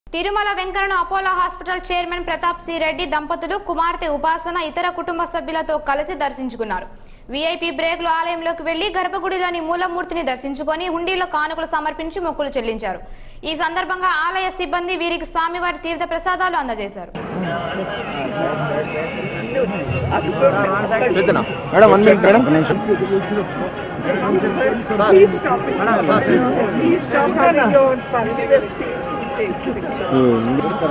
Tirumala Venkanna Apollo hospital chairman Pratap C Reddy దంపతులు కుమార్తె ఉపాసన ఇతర కుటుంబ సభ్యులతో కలిసి దర్శించుకున్నారు వీఐపీ బ్రేక్లు ఆలయంలోకి వెళ్లి గర్భగుడిలోని మూలమూర్తిని దర్శించుకొని హుండీలో కానుకలు సమర్పించి మొక్కులు చెల్లించారు ఈ సందర్భంగా ఆలయ సిబ్బంది వీరికి స్వామివారి తీర్థ ప్రసాదాలు అందజేశారు చేద్దాం madam one minute madam Please stop it. Please stop having your familiar speech. Take picture.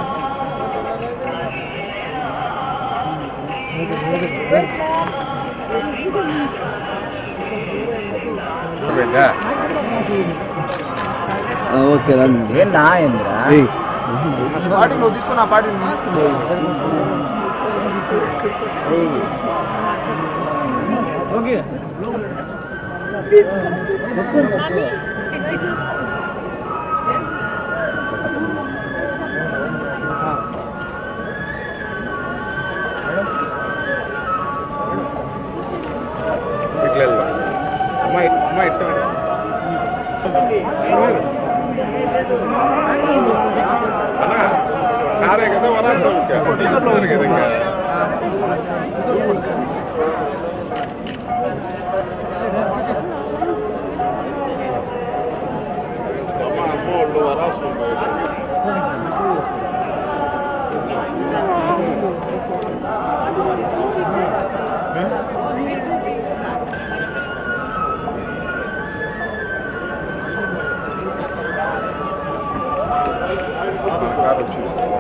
Okay రండి ఏందా ఏంద్రా పార్టీ నువ్వు తీసుకున్న పార్టీ ఓకే ఇట్లా వెళ్దాం అమ్మ ఇట్- అమ్మ ఇట్లా వెళ్ళు. అన్నా కారే కదా వరాసం తీసుకున్నారు కదా ఇంకా అమ్మ అమ్మ వాళ్ళు వరాసం కారు వచ్చింది